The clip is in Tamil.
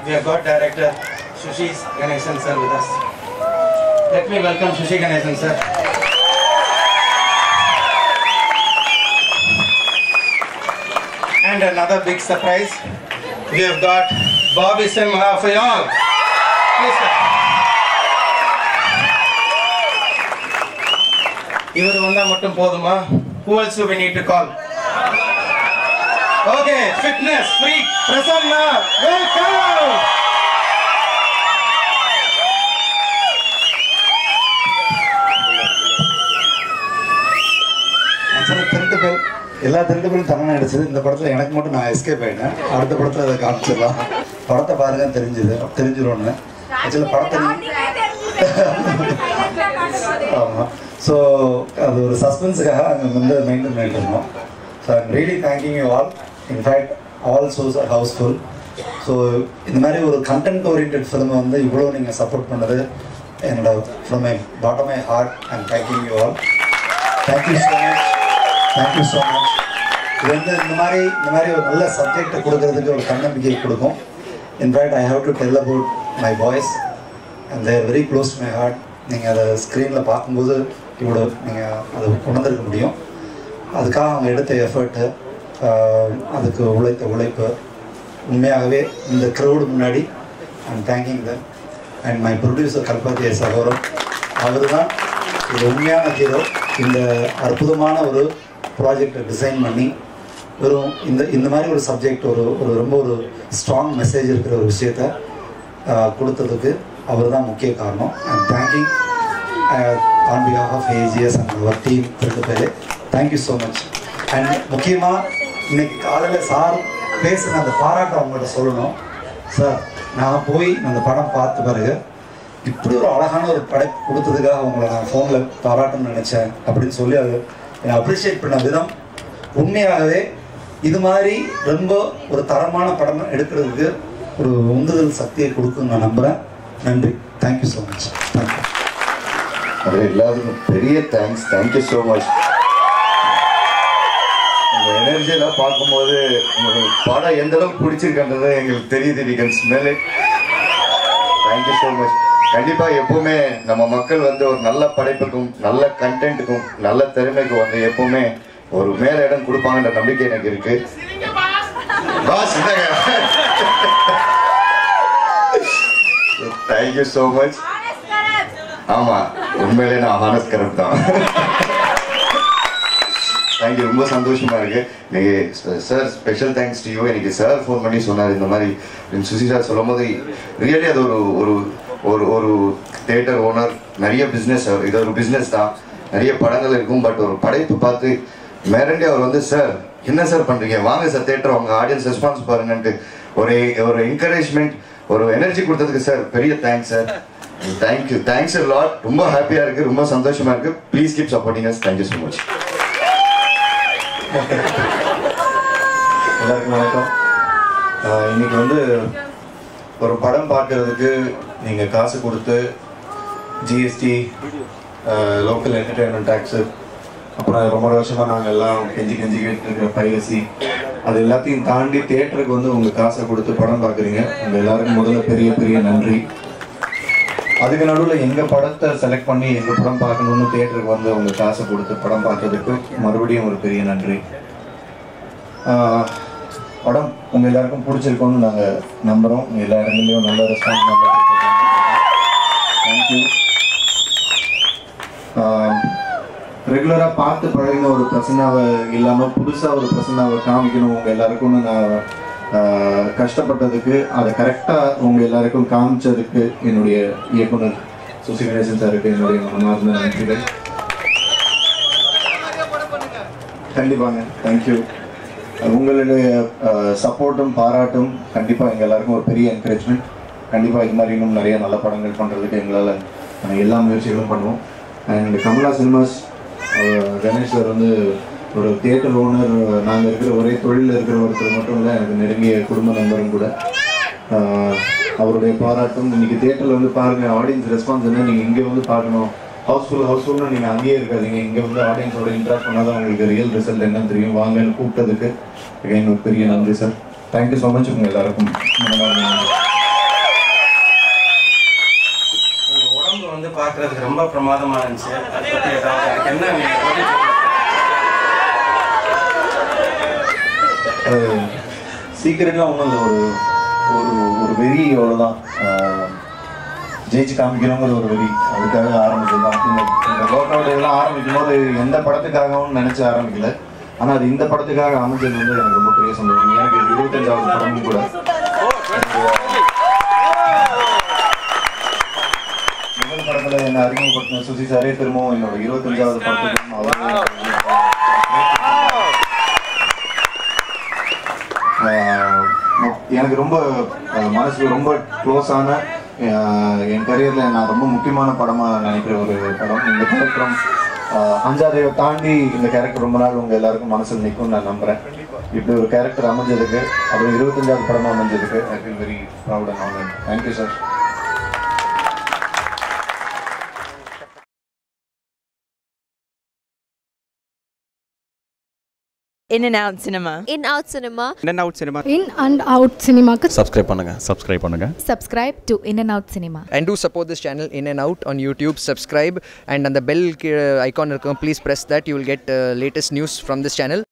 we have got director Sushi Ganesan sir with us. Let me welcome Sushi Ganesan sir. And another big surprise, we have got Bobby Simha for y'all. Please sir. இவர் வந்தா மட்டும் போதுமா who else do we need to call okay fitness freak prasanna welcome ஆக்சுவலாக திருட்டு பேர் எல்லா திருட்டு பேரும் தமிழ் நடிச்சது இந்த படத்தில் எனக்கு மட்டும் நான் எஸ்கேப் ஆயிட்டேன் அடுத்த படத்தில் அதை காமிச்சிடலாம் படத்தை பாருங்க தெரிஞ்சுது தெரிஞ்சிடும்னு ஆக்சுவலாக படத்தை ஆமாம் ஸோ அது ஒரு சஸ்பென்ஸுக்காக அங்கே வந்து மெயின்டைன் பண்ணிட்டு இருந்தோம் so I'm really thanking you all in fact all shows are housefull so இந்த மாதிரி ஒரு கண்டென்ட் ஓரியன்ட் ஃபிலிமை வந்து இவ்வளோ நீங்கள் சப்போர்ட் பண்ணது என்னோட from my bottom my heart and thanking you all thank you so much thank you so much இது வந்து இந்த மாதிரி இந்த மாதிரி ஒரு நல்ல சப்ஜெக்டை கொடுக்கறதுக்கு ஒரு தன்னம்பிக்கை கொடுக்கும் in fact I have to tell about my boys and they're very close to my heart நீங்கள் அதை ஸ்க்ரீனில் பார்க்கும்போது இவ்வளோ நீங்கள் அதை உணர்ந்திருக்க முடியும் அதுக்காக அவங்க எடுத்த எஃபர்ட்டு அதுக்கு உழைத்த உழைப்பு உண்மையாகவே இந்த க்ரௌடு முன்னாடி I'm thanking them and my producer கல்பாத்திய சகோதரம் அவர் தான் இது உண்மையான ஹீரோ இந்த அற்புதமான ஒரு ப்ராஜெக்டை டிசைன் பண்ணி வெறும் இந்த இந்த மாதிரி ஒரு சப்ஜெக்ட் ஒரு ஒரு ரொம்ப ஒரு ஸ்ட்ராங் மெசேஜ் இருக்கிற ஒரு விஷயத்த ஆஹ், கொடுத்ததுக்கு அவர் தான் முக்கிய காரணம் and thanking on behalf of AGS and அவர் டீம் ரெண்டு பேர் தேங்க்யூ ஸோ மச் அண்ட் முக்கியமாக இன்னைக்கு காலையில் சார் பேசின அந்த பாராட்டம் அவங்கள்ட்ட சொல்லணும் சார் நான் போய் அந்த படம் பார்த்த பிறகு இப்படி ஒரு அழகான ஒரு படைப்பு கொடுத்ததுக்காக உங்களை நான் ஃபோனில் பாராட்டணும்னு நினச்சேன் அப்படின்னு சொல்லி அது என்னை அப்ரிஷியேட் பண்ண விதம் உண்மையாகவே இது மாதிரி ரொம்ப ஒரு தரமான படம் எடுக்கிறதுக்கு ஒரு உந்துதல் சக்தியை கொடுக்குன்னு நான் நம்புகிறேன் நன்றி தேங்க்யூ ஸோ மச் தேங்க்யூ அது எல்லாத்துக்கும் பெரிய தேங்க்ஸ் தேங்க்யூ ஸோ மச் உங்க எனர்ஜியெல்லாம் பார்க்கும்போது உங்களுக்கு படம் எந்த அளவுக்கு பிடிச்சிருக்கன்றது எங்களுக்கு தெரியுது we can smell it thank you so much கண்டிப்பாக எப்பவுமே நம்ம மக்கள் வந்து ஒரு நல்ல படைப்புக்கும் நல்ல கண்டென்ட்டுக்கும் நல்ல திறமைக்கும் வந்து எப்பவுமே ஒரு மேல இடம் கொடுப்பாங்கன்ற நம்பிக்கை எனக்கு இருக்கு பாஸ் தேங்க்யூ ஸோ மச் ஆமா உண்மையிலே நான் ஹானஸ் கரெக்ட் தான் தேங்க்யூ ரொம்ப சந்தோஷமா இருக்கு நீங்க sir special thanks to you எனக்கு சார் ஃபோன் பண்ணி சொன்னார் இந்த மாதிரி சுசி சார் சொல்லும் போது ரியலி அது ஒரு ஒரு ஒரு ஒரு தேட்டர் ஓனர் நிறைய பிஸ்னஸ் இது ஒரு பிஸ்னஸ் தான் நிறைய படங்கள் இருக்கும் பட் ஒரு படைப்பு பார்த்து மிரண்டி அவர் வந்து சார் என்ன சார் பண்றீங்க வாங்க சார் தேட்டர் உங்க ஆடியன்ஸ் ரெஸ்பான்ஸ் பாருங்கன்ட்டு ஒரு ஒரு என்கரேஜ்மெண்ட் ஒரு எனர்ஜி கொடுத்ததுக்கு சார் பெரிய thanks sir thank you thanks lot ரொம்ப ஹாப்பியா இருக்கு ரொம்ப சந்தோஷமா இருக்கு please keep supporting us thank you so much எல்லாருக்கும் வணக்கம் ஆஹ் இன்னைக்கு வந்து ஒரு படம் பார்க்கறதுக்கு நீங்கள் காசு கொடுத்து ஜிஎஸ்டி லோக்கல் என்டர்டைன்மெண்ட் டேக்ஸு அப்புறம் ரொம்ப வருஷமாக நாங்கள் எல்லாம் கெஞ்சி கெஞ்சி கேட்டுருக்கிற பைரசி அது எல்லாத்தையும் தாண்டி தேட்டருக்கு வந்து உங்கள் காசை கொடுத்து படம் பார்க்குறீங்க உங்கள் எல்லாருக்கும் முதல்ல பெரிய பெரிய நன்றி அதுக்கு நடுவில் எங்கள் படத்தை செலக்ட் பண்ணி எங்கள் படம் பார்க்கணுன்னு தேட்டருக்கு வந்து உங்கள் காசை கொடுத்து படம் பார்த்ததுக்கு மறுபடியும் ஒரு பெரிய நன்றி ஆஹ் படம் உங்கள் எல்லாருக்கும் பிடிச்சிருக்கும்னு நாங்கள் நம்புகிறோம் உங்கள் எல்லா இடங்கள்லையும் நல்ல ரெஸ்பான்ஸ் நல்லா தேங்க்யூ ரெகுலராக பார்த்து பழகின ஒரு பிரசன்னாவை இல்லாமல் புதுசாக ஒரு பிரசன்னாவை காமிக்கணும் உங்கள் எல்லாருக்கும்னு நான் ஆஹ் கஷ்டப்பட்டதுக்கு அதை கரெக்டாக உங்கள் எல்லாருக்கும் காமிச்சதுக்கு என்னுடைய இயக்குனர் சுசி கணேசன் சாருக்கு என்னுடைய மனமார்ந்த நன்றிகள் கண்டிப்பாங்க தேங்க்யூ உங்களுடைய சப்போர்ட்டும் பாராட்டும் கண்டிப்பாக எங்கள் எல்லாருக்கும் ஒரு பெரிய என்கரேஜ்மெண்ட் கண்டிப்பாக இது மாதிரி இன்னும் நிறைய நல்ல படங்கள் பண்ணுறதுக்கு எங்களால் நாங்கள் எல்லா முயற்சிகளும் பண்ணுவோம் and Kamala cinemas Ganesh sir வந்து ஒரு தியேட்டர் ஓனர் நாங்கள் இருக்கிற ஒரே தொழிலில் இருக்கிற ஒருத்தர் மட்டும் இல்லை எனக்கு நெருங்கிய குடும்ப நண்பரும் கூட ஆஹ் அவருடைய பாராட்டும் இன்னைக்கு தியேட்டரில் வந்து பாருங்கள் ஆடியன்ஸ் ரெஸ்பான்ஸ் என்ன நீங்கள் இங்கே வந்து பார்க்கணும் ஹவுஸ்ஃபுல் ஹவுஸ்ஃபுல்னு நீங்கள் அங்கேயே இருக்காதீங்க இங்கே வந்து ஆடியன்ஸோட இன்ட்ராக்ட் பண்ணால் தான் உங்களுக்கு ரியல் ரிசல்ட் என்னன்னு தெரியும் வாங்கன்னு கூப்பிட்டதுக்கு again ஒரு பெரிய நன்றி சார் தேங்க்யூ ஸோ மச் உங்கள் எல்லாருக்கும் மனமார்ந்த நன்றி பார்க்கறதுக்கு ரொம்ப பிரமாதமாக இருந்துச்சு அதை பற்றி ஏதாவது எனக்கு என்ன நீங்கள் பதில் சொல்லுங்க. சீக்கிரட்லாம் ஒன்றும் இல்லை ஒரு ஒரு ஒரு வெறி அவ்வளோதான் ஜெயிச்சு காமிக்கணுங்கிற ஒரு வெறி அதுக்காக ஆரம்பிச்சது தான் இந்த இந்த ஒர்க் அவுட் எல்லாம் ஆரம்பிக்கும் போது எந்த படத்துக்காகவும் நினச்சி ஆரம்பிக்கல ஆனால் அது இந்த படத்துக்காக அமைஞ்சது வந்து எனக்கு ரொம்ப பெரிய சந்தோஷம் எனக்கு இது இருபத்தஞ்சாவது படமும் கூட முதல் படத்தில் என்னை அறிமுகப்படுத்தின சுசி சாரே திரும்பவும் என்னோட இருபத்தஞ்சாவது படத்துக்கும் அவரே ஆஹ் எனக்கு ரொம்ப அஹ், மனசுக்கு ரொம்ப க்ளோஸான என் கரியரில் நான் ரொம்ப முக்கியமான படமாக நினைக்கிற ஒரு படம் இந்த கேரக்டரும் அஞ்சாதையை தாண்டி இந்த கேரக்டர் ரொம்ப நாள் உங்கள் எல்லாருக்கும் மனசில் நிற்கும்னு நான் நம்புகிறேன் இப்படி ஒரு கேரக்டர் அமைஞ்சதுக்கு அது இருபத்தஞ்சாவது படமாக அமைஞ்சதுக்கு I feel very proud and honour thank you sir In and out cinema. in out cinema in out cinema in and out சினிமாக்கு சப்ஸ்கிரைப் பண்ணுங்க சப்ஸ்கிரைப் பண்ணுங்க subscribe to in and out cinema and do support this channel in and out on youtube subscribe and on the bell ki- icon இருக்கும் please press that you will get uh, latest news from this channel